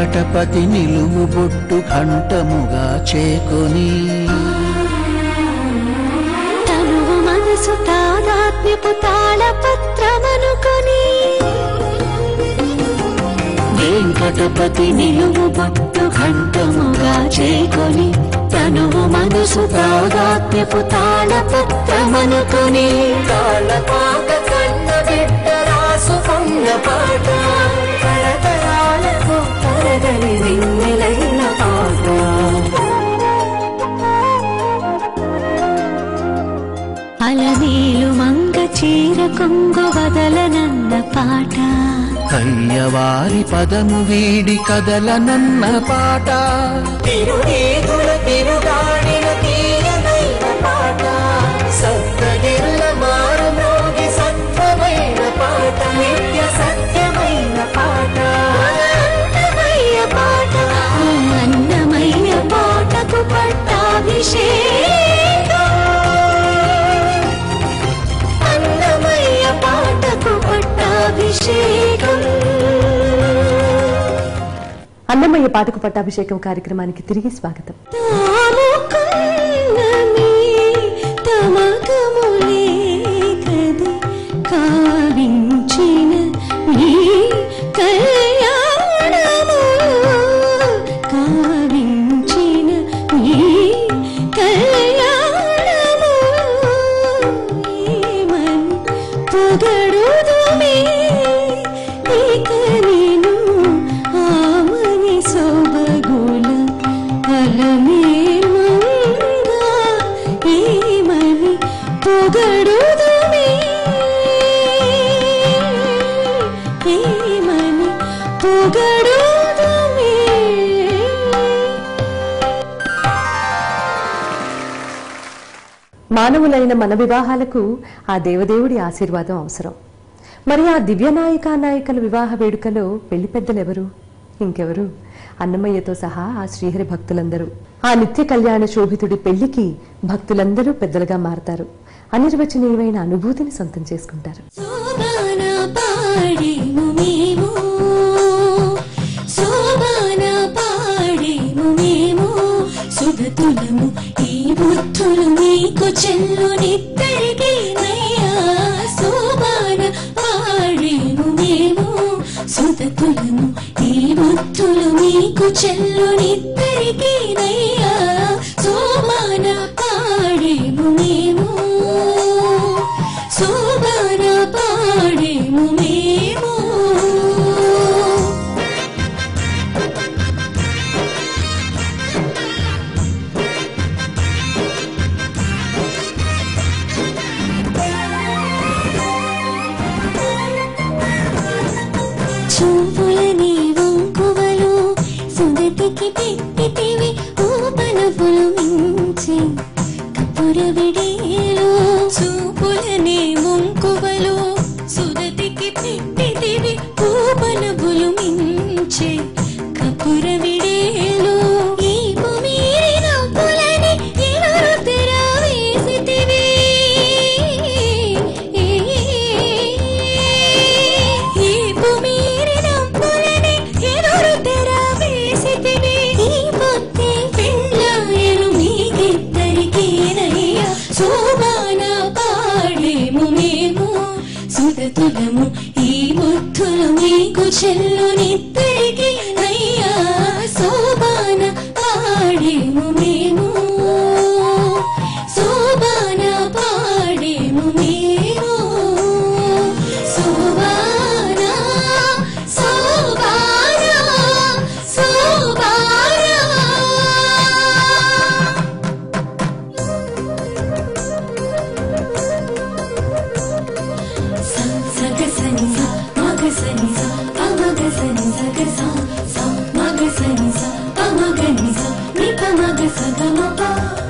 వెంకటపతి నిలువు బొట్టు ఘంటముగా చేకొని తనువు మనసు తాదాత్మ్యపు తాళపత్రమనుకొని వెంకటపతి నిలువు బొట్టు ఘంటముగా చేకొని తనువు మనసు తాదాత్మ్యపు తాళపత్రమనుకొని తాళపాక కన్న బిడ్డ రాసుకున్న పాట తరతరాలకు తరగని వెన్నెలైన పాట అలనీలు మంగ చీర కొంగు వదలనన్న పాట కన్యవారి పదము వీడి కదలనన్న పాట తిరుగేతుల తిరుగాడిన తీయనైన పాట సప్తగిరుల మారు మోగి సత్వమైన పాట నిత్య సత్యమైన పాట అన్నమయ్య పాట ఆ అన్నమయ్య పాటకు పట్టాభిషేకం అన్నమయ్య పాటకు పట్టాభిషేకం అన్నమయ్య పాటకు పట్టాభిషేకం కార్యక్రమానికి తిరిగి స్వాగతం తాముకున్నమి తమకములే కది కావించిన ఈ కళ్యాణము కావించిన ఈ కళ్యాణము ఏమని పొగడుదుమే ఇక నేను ఆమని సొబగుల అలమేమంగా ఏమని పొగడుదుమే ఏమని పొగడుదుమే మానవులైన మన వివాహాలకు ఆ దేవదేవుడి ఆశీర్వాదం అవసరం మరి ఆ దివ్య నాయికా నాయకుల వివాహ వేడుకలో పెళ్లి పెద్దలెవరు ఇంకెవరు అన్నమయ్యతో సహా ఆ శ్రీహరి భక్తులందరూ ఆ నిత్య కళ్యాణ శోభితుడి పెళ్లికి భక్తులందరూ పెద్దలుగా మారతారు అనిర్వచనీయమైన అనుభూతిని సొంతం చేసుకుంటారు శోభన పాడేము మేము శోభన పాడేము మేము సుగతులము ఈ బుద్ధులు మీకు చెల్లునిద్దరికి నయ్యా శోభన పాడేము మేము సుగతులము ఈ బుద్ధులు మీకు చెల్లునిద్దరికి నయ్యా శోభన పాడేము మేము శోభన పాడేము మేము చూపులని వంకువలు సుగతికి పెట్టితివి ఊపనపులు మించి కపుర విడేలు చూపులని వంకువలు సుగతికి పెట్టితివి ఊపనపులు మించి కపుర విడేలు ఈ భూమిరి నవ్వులని ఎవరు తెర వేసితివి ఈ భూమిరి నవ్వులని ఎవరు తెర వేసితివి ఈ పొత్తి పిల్లలు మీకిద్దరికేనయ్యా శోభాన పాడేము మేము సుగతులము ఈ బుద్ధులు మీకు చెల్లునిద్దరికి నయ్యా శోభాన పాడేము మేము శోభాన పాడేము మేము శోభాన శోభాన శోభాన సగసని మగసని పమగసని సగస మగసని పమగని నిప మగ సగమప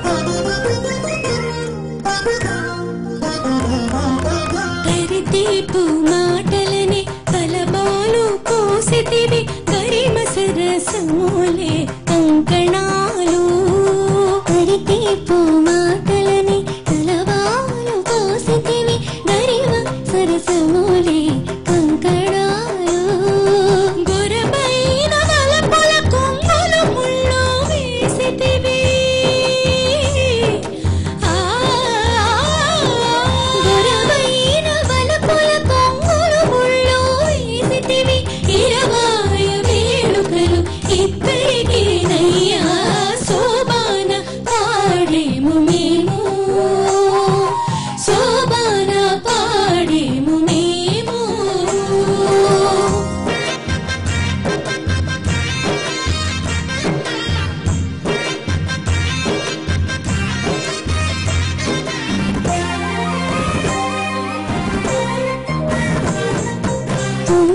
హరిదీపు మాటలని కలబాలు కోసితివి కరిమ సరసములే కంకణాలు హరిదీపు మాటలని కలబాలు కోసితివి గరిమ సరసములే కంకణాలు గురపైన వలపుల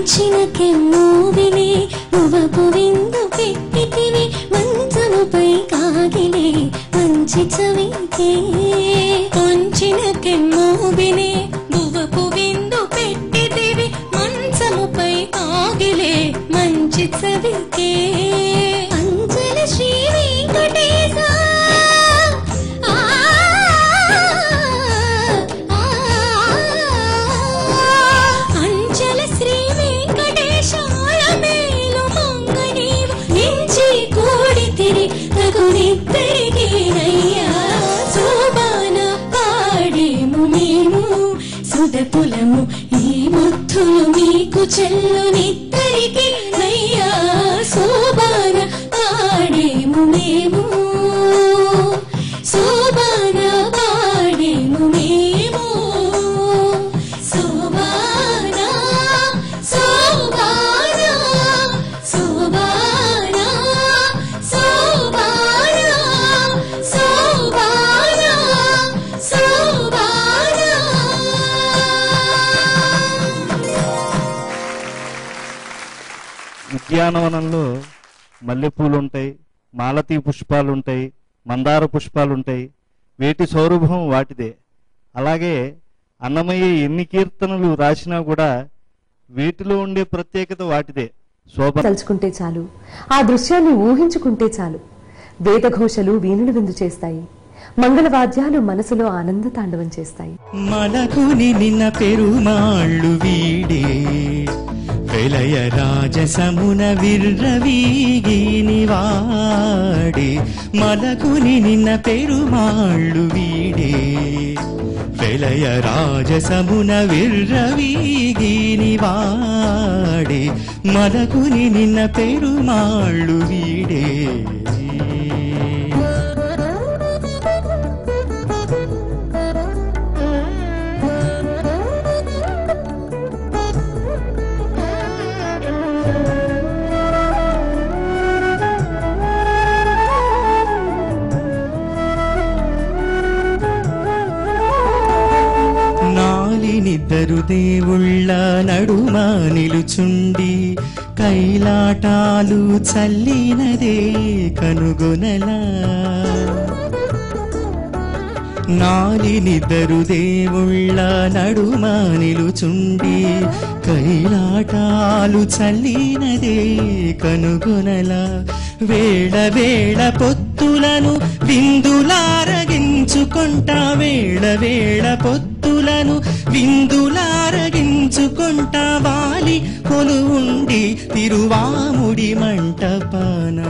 వంచిన కెమ్మూవిని నువ్వపు విందు పెట్టితివి మంచముపై కాగిలే మంచి చవికే వంచిన కెమ్మూవిని నువ్వపు విందు పెట్టితివి మంచముపై కాగిలే మంచి చవికే అంజల శ్రీ వెంకటేశ ఆ అంచల శ్రీ వెంకటేశాల మేలు మంగనీవు నించి కూడితిరి తగునిద్దరికి నయ్యా శోభాన పాడేము మేము సుధపులము ఈ ముద్దులు మీకు చెల్లునిద్దరికి నయ్యా శోభాన పాడేము మేము శోభాన పాడేము మేము శోభాన శోభాన శోభాన శోభాన శోభాన శోభాన ఉద్యానవనంలో మల్లెపూలు ఉంటాయి మాలతీ పుష్పాలు ఉంటాయి మందార పుష్పాలు ఉంటాయి వేటి సౌరభం వాటిదే అలాగే అన్నమయ్య ఎన్ని కీర్తనలు రాసినా కూడా వీటిలో ఉండే ప్రత్యేకత వాటిదే శోభ తలుచుకుంటే చాలు ఆ దృశ్యాన్ని ఊహించుకుంటే చాలు వేదఘోషలు వీణులు విందు చేస్తాయి మంగళవాద్యాలు మనసులో ఆనంద తాండవం చేస్తాయి మలకుని నిన్న పెరుమాళ్ళు వీడే వెలయ రాజసమున విర్రవీగిని వాడే మలకుని నిన్న పెరుమాళ్ళు వీడే వెలయ రాజసమున విర్రవీగిని వాడే మలకుని నిన్న పెరుమాళ్ళు వీడే నాలినిద్దరు దేవుళ్ళ నడుమ నిలుచుండి కైలాటాలు చల్లినదే కనుగొనలా నాలినిద్దరు దేవుళ్ళ నడుమ నిలుచుండి కైలాటాలు చల్లినదే కనుగొనల వేళ వేళ పొత్తులను విందులారగించుకుంటా వేళ వేళ పొత్తులను విందులారగించుకుంటా వాలి కొలువుండి తిరువాముడి మంటపనా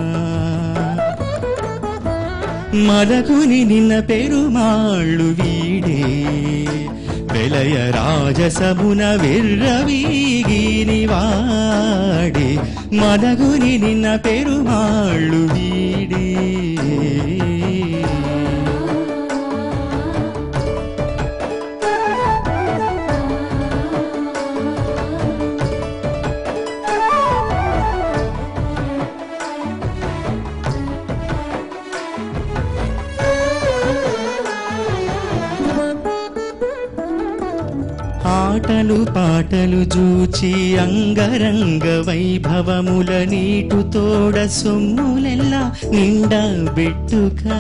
మలకుని నిన్న పెరుమాళ్ళు వీడే వెలయ రాజసమున విర్రవీగిని వాడే మలగుని నిన్న పెరుమాళ్ళు వీడే ఆటలు పాటలు జూచి అంగరంగ వైభవముల నీటు తోడ సొమ్ములెల్లా నిండా బెట్టుకా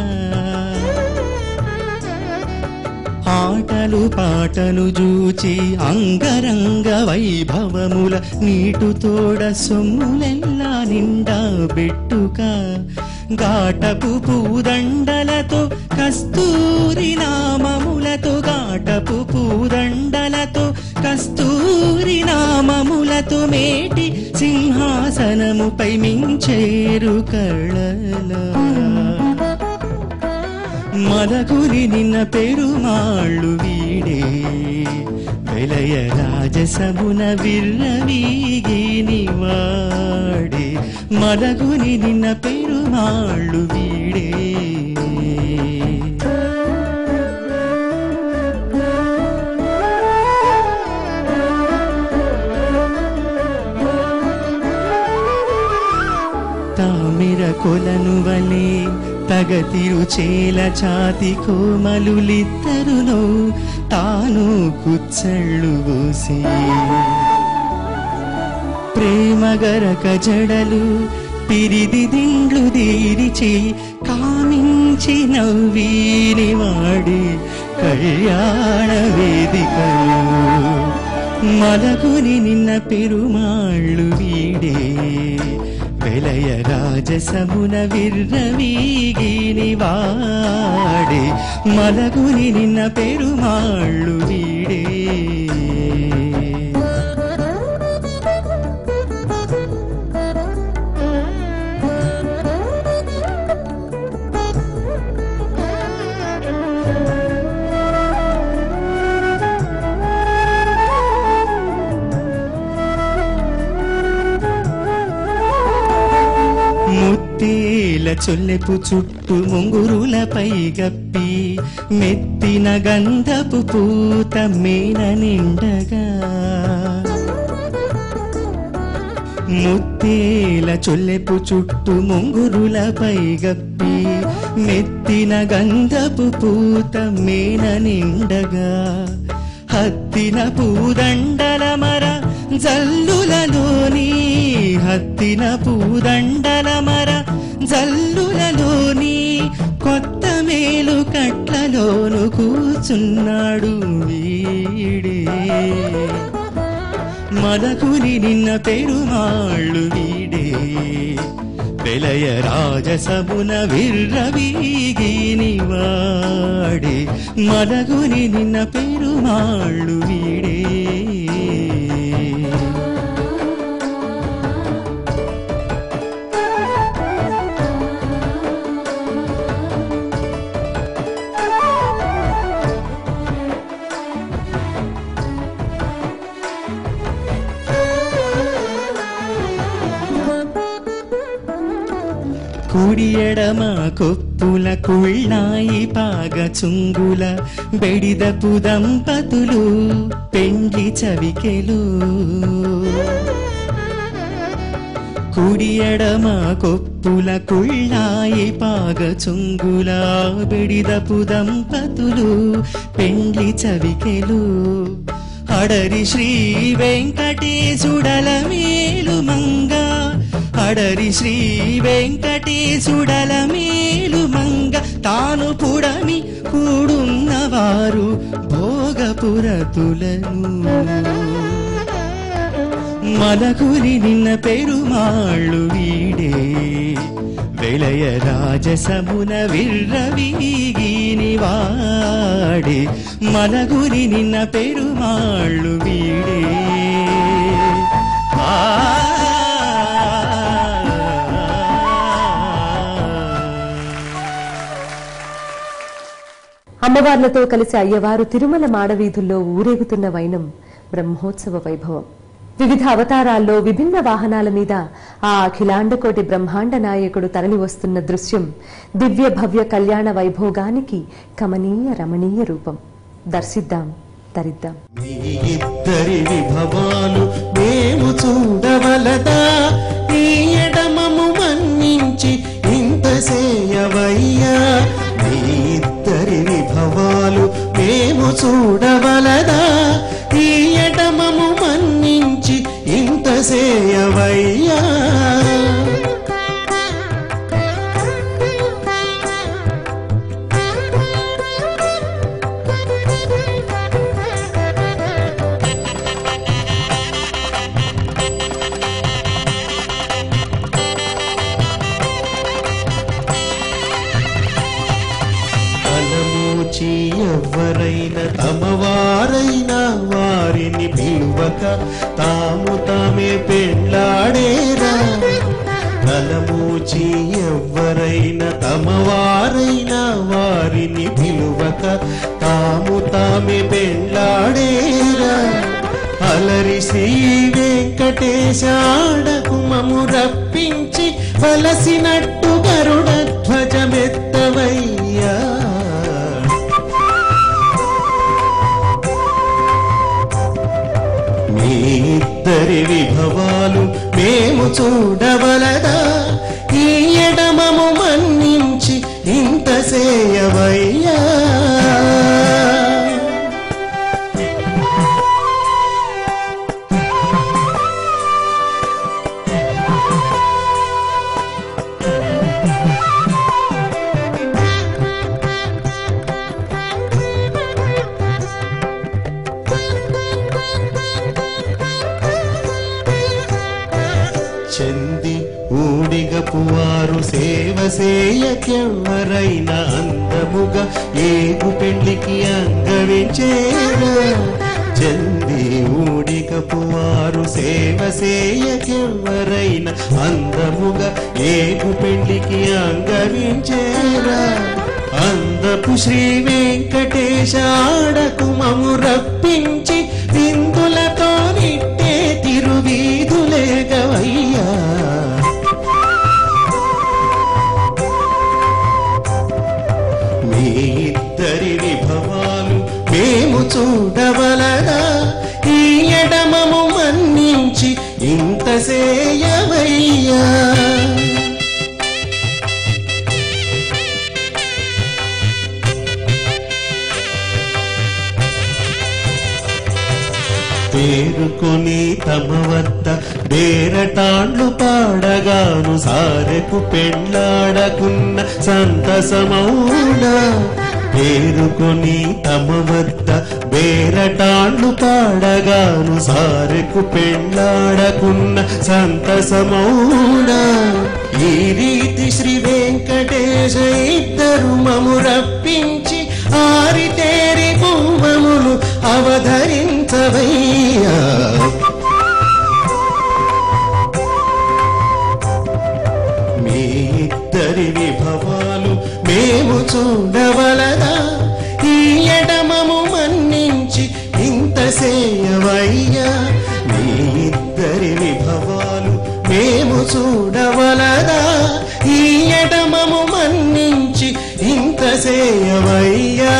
ఆటలు పాటలు జూచి అంగరంగ వైభవముల నీటు తోడ సొమ్ములెల్లా నిండా బెట్టుక గాటపు పూదండలతో కస్తూరి నామములతో గాటపు పూదండలతో కస్తూరి నామములతో మేటి సింహాసనముపై మించేరు కళలా మలకుని నిన్న పెరుమాళ్ళు వీడే వెలయ రాజసమున విర్రవీగిని వాడే మలకుని నిన్న పెరుమాళ్ళు వీడే తామిర కొలను వలే తగతిరు చేల ఛాతి కోమలులిద్దరులో తాను కుచ్చళ్ళు పోసి ప్రేమ గరక జడలు పిరిది దిండ్లు దీరిచి కామించి నవ్వీని వాడి కళ్యాణ వేదికలు మలకుని నిన్న పెరుమాళ్ళు వీడే వెలయ రాజసమున విర్రవీగిని వాడే మలకుని నిన్న పెరుమాళ్ళు వీడే ముత్తేల చొల్లెపు చుట్టు ముంగురులపై గప్పి మెత్తిన గంధపు పూత మేన నిండగా ముత్తేల చొల్లెపు చుట్టు ముంగురులపై గప్పి మెత్తిన గంధపు పూత మేన నిండగా హత్తిన పూదండల మర జల్లులలోని హత్తిన పూదండల మర జల్లులలోని కొత్త మేలు కట్లలోను కూచున్నాడు వీడే మదకుని నిన్న పెరుమాళ్ళు వీడే వెలయ రాజసమున విర్రవీగిని వాడే మదగుని నిన్న పెరుమాళ్ళు వీడే కుడి ఎడమ కొప్పుల కుళ్ళాయి పాగ చుంగుల బెడిదపు దంపతులు పెండ్లి చవికెలు కుడి ఎడమ కొప్పుల కుళ్ళాయి పాగ చుంగుల బెడిదపు దంపతులు పెండ్లి చవికెలు అడరి శ్రీ వెంకటేశుడల మేలు మంగ అడరి శ్రీ వెంకటేశుడల మేలు మంగ తాను పుడమి కూడున్నవారు భోగపురతులను మలకురి నిన్న పెరుమాళ్ళు వీడే వెలయ రాజసమున విర్రవీగిని వాడే మలగురి నిన్న పెరుమాళ్ళు వీడే ఆ అమ్మవార్లతో కలిసి అయ్యవారు తిరుమల మాడవీధుల్లో ఊరేగుతున్న వైనం బ్రహ్మోత్సవ వైభవం వివిధ అవతారాల్లో విభిన్న వాహనాల మీద ఆ అఖిలాండకోటి బ్రహ్మాండ నాయకుడు తరలి వస్తున్న దృశ్యం దివ్య భవ్య కళ్యాణ వైభోగానికి కమనీయ రమణీయ రూపం దర్శిద్దాం తరిద్దాం మీ ఇద్దరి విభవాలు మేము చూడవలదా ఈ ఎడమము మన్నించి ఇంత సేయవయ్యా మీ ఇద్దరి విభవాలు మేము చూడవలదా ఈ ఎడమము మన్నించి ఇంత సేయవయ్యా తలమూచి ఎవ్వరైనా తమవారైనా వారిని పిలువక తాము తామే పెళ్ళాడేరా తలమూచి ఎవ్వరైనా తమవారైనా వారిని పిలువక తాము తామే పెళ్ళాడేరా అలరి శ్రీ వెంకటేశాడకు మము రప్పించి వలసినట్టు గరుడ ధ్వజమెత్తవయ్యా మీ ఇద్దరి విభవాలు మేము చూడవలదా ఈ ఎడమము మన్నించి ఇంత సేయవయ్యా చెంది ఊడిగపు వారు సేవ సేయకెవ్వరైన అందముగా ఏగు పెళ్లికి అంగవించేరా చంది ఊడిగపు వారు సేవ సేయకెవ్వరైన అందముగా ఏగు పెళ్లికి అంగవించేరా అందపు శ్రీ వెంకటేశ ఆడకు మము రప్పించి విందులతో నిట్టే తిరువీధులేగవయ్యా మీ ఇద్దరి విభవాలు మేము చూడవలదా ఈ ఎడమము మన్నించి ఇంత సేయవయ్యా పేరుకొని తమ వద్ద బేరటాండ్లు పాడగాను సారెకు పెళ్ళాడకున్న సంతసమౌనా పేరుకొని తమ వద్ద బేరటాండ్లు పాడగాను సారెకు పెళ్ళాడకున్న సంతసమౌనా ఈ రీతి శ్రీ వెంకటేశ ఇద్దరు మము రప్పించి ఆరితేరి భూమములు అవధరించవయ్యా మీ ఇద్దరి విభవాలు మేము చూడవలదా ఈ ఎడమము మన్నించి ఇంత సేయవయ్యా మీ ఇద్దరి విభవాలు మేము చూడవలదా ఈ ఎడమము మన్నించి ఇంత సేయవయ్యా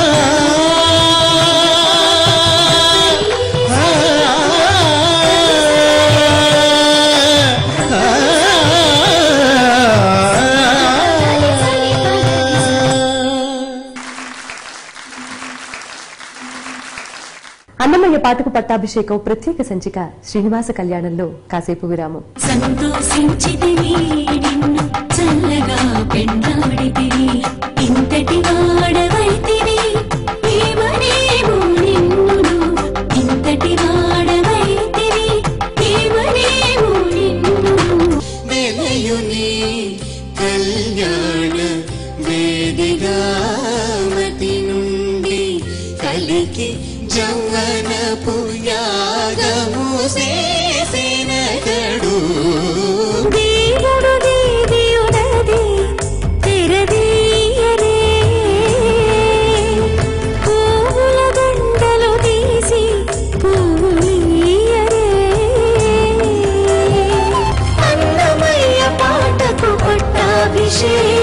అన్నమయ్య పాటకు పట్టాభిషేకం ప్రత్యేక సంచిక శ్రీనివాస కళ్యాణంలో కాసేపు విరామం సంతోషించితివి నిన్ను చల్లగా పెండాడితివి ఇంతటి వాడవైతివి ఏమనేమో నిన్ను ఇంతటి వాడవైతివి ఏమనేమో నిన్ను వెలయుని కళ్యాణ వేదిగామతి నుండి కలికి జౌవనపు యాగము చేసినతడు దేవుడు దేవియునది తెరదీయరే పువ్వుల దండలు తీసి పువ్వులీయరే అన్నమయ్య పాటకు పట్టాభిషేకం